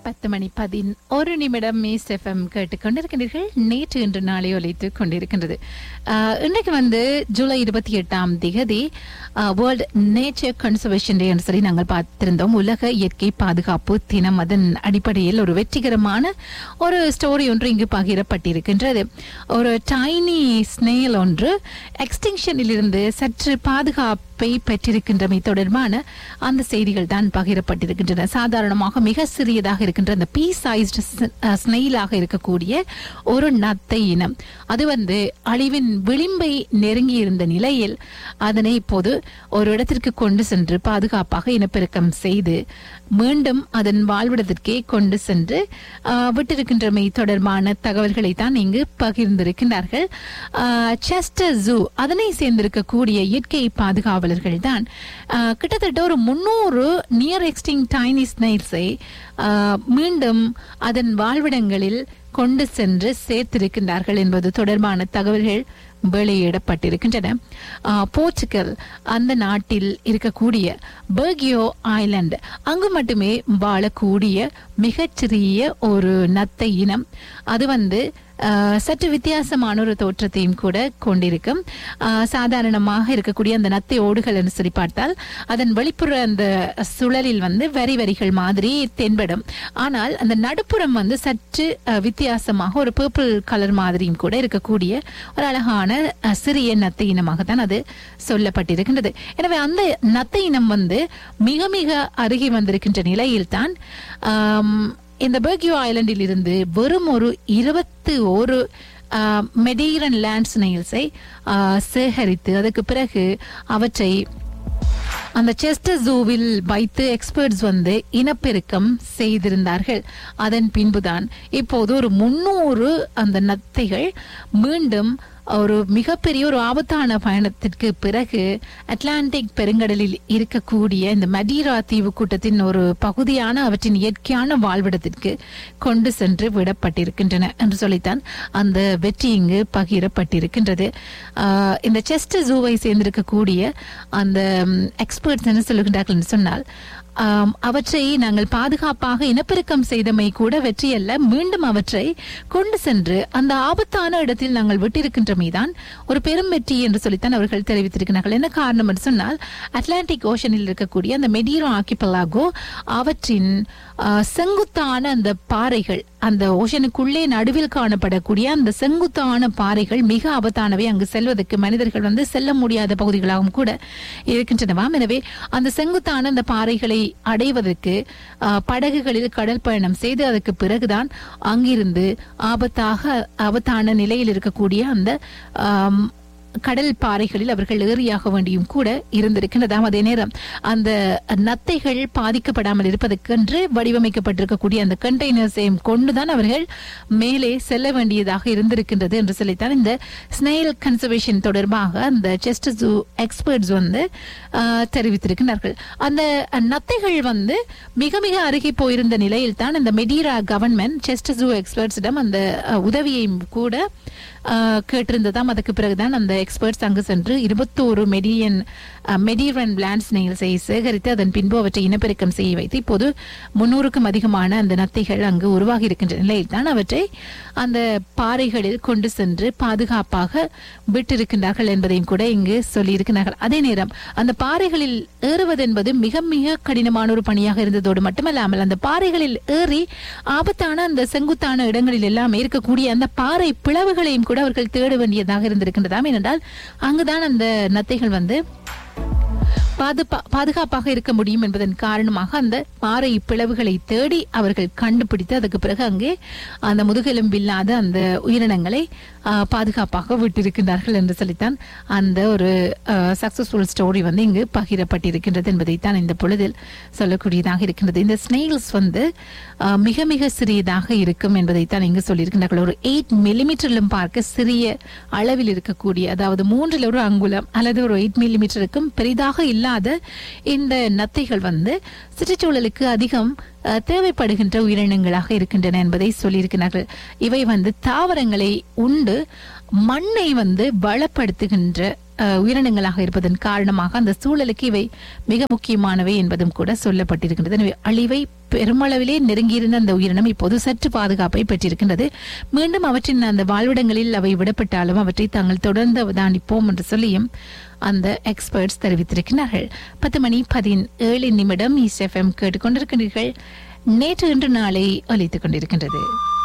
பத்து மணி பதின் ஒரு நிமிடம் மீஸ் எஃப்எம் கேட்டுக்கொண்டிருக்கின்றீர்கள் நேற்று இன்று நாளை ஒலித்துக் கொண்டிருக்கின்றது ஆஹ், இன்றைக்கு வந்து ஜூலை இருபத்தி எட்டாம் திகதி வேர்ல்ட் நேச்சர் கன்சர்வேஷன் டே என்று சொல்லி நாங்கள் பார்த்திருந்தோம் உலக இயற்கை பாதுகாப்பு தினம் அதன் அடிப்படையில் ஒரு வெற்றிகரமான ஒரு ஸ்டோரி ஒன்று இங்கு பகிரப்பட்டிருக்கின்றது ஒரு டைனி ஸ்னேல் ஒன்று எக்ஸ்டிங்ஷனில் இருந்து சற்று பாதுகாப்பை பெற்றிருக்கின்றமை தொடர்பான அந்த செய்திகள் தான் பகிரப்பட்டிருக்கின்றன சாதாரணமாக மிக சிறியதாக இருக்கின்ற அந்த பீ சைஸ்டு ஸ்னெயிலாக இருக்கக்கூடிய ஒரு நத்தை இனம் அது வந்து அழிவின் விளிம்பை நெருங்கி இருந்த நிலையில் அதனை இப்போது ஒரு இடத்திற்கு கொண்டு சென்று பாதுகாப்பாக இனப்பெருக்கம் செய்து மீண்டும் அதன் வாழ்விடத்திற்கே கொண்டு சென்று ஆஹ், விட்டிருக்கின்றமை தொடர்பான தகவல்களை தான் இங்கு பகிர்ந்திருக்கின்றார்கள் செஸ்டர் ஜூ அதனை சேர்ந்திருக்கக்கூடிய இயற்கை பாதுகாவலர்கள் தான் ஆஹ், கிட்டத்தட்ட ஒரு முன்னூறு நியர் எக்ஸ்டிங் டைனி ஸ்னைல்ஸை மீண்டும் அதன் வாழ்விடங்களில் கொண்டு சென்று சேர்த்திருக்கின்றார்கள் என்பது தொடர்பான தகவல்கள் வெளியிடப்பட்டிருக்கின்றன ஆஹ், போர்ச்சுகல் அந்த நாட்டில் இருக்கக்கூடிய பெர்கியோ ஐலாந்து அங்கு மட்டுமே வாழக்கூடிய மிகச்சிறிய ஒரு நத்தை இனம் அது வந்து ஆஹ், சற்று வித்தியாசமான ஒரு தோற்றத்தையும் கூட கொண்டிருக்கும் ஆஹ், சாதாரணமாக இருக்கக்கூடிய அந்த நத்தை ஓடுகள் என்று சொல்லி பார்த்தால் அதன் வெளிப்புற அந்த சுழலில் வந்து வரி வரிகள் மாதிரி தென்படும் ஆனால் அந்த நடுப்புறம் வந்து சற்று ஆஹ், வித்தியாசமாக ஒரு பர்பிள் கலர் மாதிரியும் கூட இருக்கக்கூடிய ஒரு அழகான அஹ், சிறிய நத்தை இனமாக தான் அது சொல்லப்பட்டிருக்கின்றது எனவே அந்த நத்தை இனம் வந்து மிக மிக அருகே வந்திருக்கின்ற நிலையில்தான் ஆம், இந்த பெர்கியோ ஐலண்டில் இருந்து வெறும் ஒரு இருபத்தி ஒரு மெடீரன் லேண்ட் ஸ்னெயில்ஸை சேகரித்து அதுக்கு பிறகு அவற்றை அந்த செஸ்டர் ஜூவில் வைத்து எக்ஸ்பர்ட்ஸ் வந்து இனப்பெருக்கம் செய்திருந்தார்கள் அதன் பின்புதான் இப்போது ஒரு முன்னூறு அந்த நத்தைகள் மீண்டும் ஒரு மிகப்பெரிய ஒரு ஆபத்தான பயணத்திற்கு பிறகு அட்லாண்டிக் பெருங்கடலில் இருக்கக்கூடிய இந்த மடீரா தீவு கூட்டத்தின் ஒரு பகுதியான அவற்றின் இயற்கையான வாழ்விடத்திற்கு கொண்டு சென்று விடப்பட்டிருக்கின்றன என்று சொல்லித்தான் அந்த வெற்றி இங்கு பகிரப்பட்டிருக்கின்றது ஆஹ் இந்த செஸ்ட் ஜூவை சேர்ந்திருக்கக்கூடிய அந்த எக்ஸ்பர்ட்ஸ் என்ன சொல்லுகின்றார்கள் என்று சொன்னால் ஆம், அவற்றை நாங்கள் பாதுகாப்பாக இனப்பெருக்கம் செய்தமை கூட வெற்றி அல்ல மீண்டும் அவற்றை கொண்டு சென்று அந்த ஆபத்தான இடத்தில் நாங்கள் விட்டிருக்கின்றமைதான் ஒரு பெரும் வெற்றி என்று சொல்லித்தான் அவர்கள் தெரிவித்திருக்கிறார்கள் என்ன காரணம் என்று சொன்னால் அட்லாண்டிக் ஓஷனில் இருக்கக்கூடிய அந்த மெடீரோ ஆக்கிபலாகோ அவற்றின் ஆ, செங்குத்தான அந்த பாறைகள் அந்த ஓஷனுக்குள்ளே நடுவில் காணப்படக்கூடிய அந்த செங்குத்தான பாறைகள் மிக ஆபத்தானவை அங்கு செல்வதற்கு மனிதர்கள் வந்து செல்ல முடியாத பகுதிகளாகவும் கூட இருக்கின்றனவாம் எனவே அந்த செங்குத்தான அந்த பாறைகளை அடைவதற்கு ஆ, படகுகளில் கடல் பயணம் செய்து அதற்கு பிறகுதான் அங்கிருந்து ஆபத்தாக ஆபத்தான நிலையில் இருக்கக்கூடிய அந்த ஆம், கடல் பாறைகளில் அவர்கள் ஏறியாக வேண்டியும் கூட இருந்திருக்கின்றதாம் அதே நேரம் அந்த நத்தைகள் பாதிக்கப்படாமல் இருப்பதற்கென்று வடிவமைக்கப்பட்டிருக்கக்கூடிய அந்த கண்டெய்னர்ஸையும் கொண்டுதான் அவர்கள் மேலே செல்ல வேண்டியதாக இருந்திருக்கின்றது என்று சொல்லித்தான் இந்த ஸ்னெயில் கன்சர்வேஷன் தொடர்பாக அந்த செஸ்ட் ஜூ எக்ஸ்பர்ட்ஸ் வந்து ஆஹ், தெரிவித்திருக்கிறார்கள் அந்த நத்தைகள் வந்து மிக மிக அருகே போயிருந்த நிலையில் தான் இந்த மெடீரா கவர்மெண்ட் செஸ்ட் ஜூ எக்ஸ்பர்ட்ஸிடம் அந்த அஹ், உதவியையும் கூட ஆஹ், கேட்டிருந்ததாம் அதுக்கு பிறகுதான் அந்த எக்ஸ்பர்ட்ஸ் அங்கு சென்று இருபத்தோரு மெடியன் மெடீரன் பிளான்ஸ் நெயில்ஸை சேகரித்து அதன் பின்பு அவற்றை இனப்பெருக்கம் செய்ய வைத்து இப்போது முன்னூறுக்கும் அதிகமான அந்த நத்தைகள் அங்கு உருவாகி இருக்கின்ற நிலையில் தான் அவற்றை அந்த பாறைகளில் கொண்டு சென்று பாதுகாப்பாக விட்டிருக்கின்றார்கள் என்பதையும் கூட இங்கு சொல்லியிருக்கிறார்கள் அதே நேரம் அந்த பாறைகளில் ஏறுவது என்பது மிக மிக கடினமான ஒரு பணியாக இருந்ததோடு மட்டுமல்லாமல் அந்த பாறைகளில் ஏறி ஆபத்தான அந்த செங்குத்தான இடங்களில் எல்லாம் இருக்கக்கூடிய அந்த பாறை பிளவுகளையும் கூட அவர்கள் தேட வேண்டியதாக இருந்திருக்கின்றதாம் ஏனென்றால் அங்குதான் அந்த நத்தைகள் வந்து பாதுபா- பாதுகாப்பாக இருக்க முடியும் என்பதன் காரணமாக அந்த பாறை பிளவுகளை தேடி அவர்கள் கண்டுபிடித்து அதுக்கு பிறகு அங்கே அந்த முதுகெலும்பில்லாத அந்த உயிரினங்களை ஆ, பாதுகாப்பாக விட்டிருக்கின்றார்கள் என்று சொல்லித்தான் அந்த ஒரு சக்சஸ்ஃபுல் ஸ்டோரி வந்து இங்கு பகிரப்பட்டிருக்கின்றது என்பதைத்தான் இந்த பொழுதில் சொல்லக்கூடியதாக இருக்கின்றது இந்த ஸ்னெயில்ஸ் வந்து ஆ, மிக மிக சிறியதாக இருக்கும் என்பதைத்தான் இங்கு சொல்லியிருக்கின்றார்கள் ஒரு எயிட் மில்லிமீட்டரிலும் பார்க்க சிறிய அளவில் இருக்கக்கூடிய அதாவது மூன்றில் ஒரு அங்குலம் அல்லது ஒரு எயிட் மில்லிமீட்டருக்கும் பெரிதாக இல்லாத இந்த நத்தைகள் வந்து சுற்றுச்சூழலுக்கு அதிகம் அஹ், தேவைப்படுகின்ற உயிரினங்களாக இருக்கின்றன என்பதை சொல்லியிருக்கிறார்கள் இவை வந்து தாவரங்களை உண்டு மண்ணை வந்து வளப்படுத்துகின்ற அஹ், உயிரினங்களாக இருப்பதன் காரணமாக அந்த சூழலுக்கு இவை மிக முக்கியமானவை என்பதும் கூட சொல்லப்பட்டிருக்கின்றது எனவே அழிவை பெருமளவிலே நெருங்கியிருந்த அந்த உயிரினம் இப்போது சற்று பாதுகாப்பை பெற்றிருக்கின்றது மீண்டும் அவற்றின் அந்த வாழ்விடங்களில் அவை விடப்பட்டாலும் அவற்றை தாங்கள் தொடர்ந்து அவதானிப்போம் என்று சொல்லியும் அந்த எக்ஸ்பர்ட்ஸ் தெரிவித்திருக்கிறார்கள் பத்து மணி பதினேழு நிமிடம் இஸ் எஃப்எம் கேட்டுக்கொண்டிருக்கிறீர்கள் நேற்று இன்று நாளை ஒலித்துக் கொண்டிருக்கின்றது